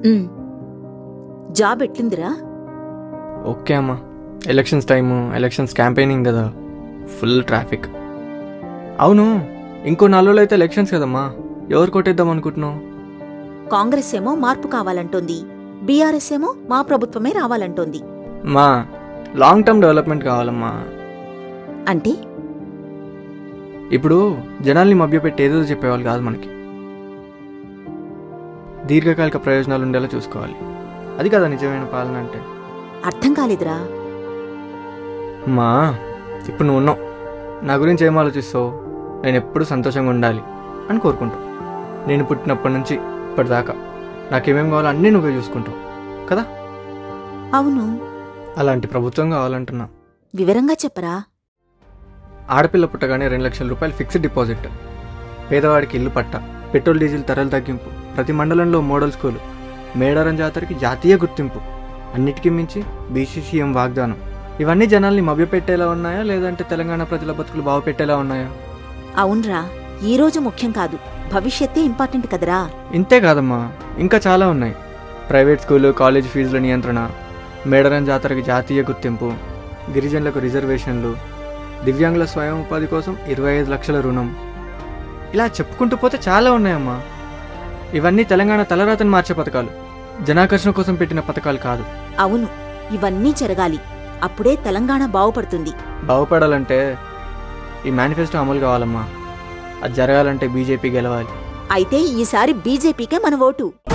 ఉమ్. Job ఎట్లుందిరా okay అమ్మా elections time elections campaigning కదా ఫుల్ ట్రాఫిక్ అవును ఇంకో నాలుగు రోజులు అయితే ఎలక్షన్స్ కదమ్మా ఎవరు కొట్టేద్దాం అనుకుంటున్నావు కాంగ్రెస్ ఏమో మార్పు కావాలంటోంది బీఆర్ఎస్ ఏమో మా ప్రభుత్వమే రావాలంటోంది మా లాంగ్ టర్మ్ డెవలప్మెంట్ కావాలమ్మా అంటే ఇప్పుడు జనాల్ని మభ్యపెట్టి ఏదో చెప్పేవాళ్ళు కాదు మనకి దీర్ఘకాలిక ప్రయోజనాలు ఉండేలా చూసుకోవాలి అది కదా నిజమైన పాలన అంటే అర్థం కాలేదురా అమ్మా ఇప్పుడు నువ్వు ఉన్నావు నా గురించి ఏం ఆలోచిస్తావు నేను ఎప్పుడు సంతోషంగా ఉండాలి అని కోరుకుంటావు నేను పుట్టినప్పటి నుంచి ఇప్పటిదాకా నాకేమేం కావాలో అన్నీ నువ్వే చూసుకుంటావు కదా అవును అలాంటి ప్రభుత్వం కావాలంటున్నా వివరంగా చెప్పరా ఆడపిల్ల పుట్టగానే రెండు లక్షల రూపాయలు ఫిక్స్డ్ డిపాజిట్ పేదవాడికి ఇల్లు పట్ట పెట్రోల్ డీజిల్ ధరల తగ్గింపు ప్రతి మండలంలో మోడల్ స్కూలు మేడారం జాతరకి జాతీయ గుర్తింపు అన్నిటికీ మించి బీసీసీఎం వాగ్దానం ఇవన్నీ జనాల్ని మభ్యపెట్టేలా ఉన్నాయా లేదంటే తెలంగాణ ప్రజల బతుకులు బాగుపెట్టేలా ఉన్నాయా అవునరా ఈ రోజు ముఖ్యం కాదు భవిష్యత్తే ఇంపార్టెంట్ కదరా ఇంతే కాదమ్మా ఇంకా చాలా ఉన్నాయి ప్రైవేట్ స్కూలు కాలేజ్ ఫీజుల నియంత్రణ మేడారం జాతరకి జాతీయ గుర్తింపు గిరిజనులకు రిజర్వేషన్లు దివ్యాంగుల స్వయం ఉపాధి కోసం ఇరవై ఐదు లక్షల రుణం ఇలా చెప్పుకుంటూ పోతే చాలా ఉన్నాయమ్మా ఇవన్నీ తెలంగాణ తలరాతను మార్చే పథకాలు జనాకర్షణ కోసం పెట్టిన పథకాలు కాదు అవును ఇవన్నీ జరగాలి అప్పుడే తెలంగాణ బాగుపడుతుంది బాగుపడాలంటే ఈ మేనిఫెస్టో అమలు కావాలమ్మా అది జరగాలంటే బీజేపీ గెలవాలి అయితే ఈసారి బీజేపీకే మన ఓటు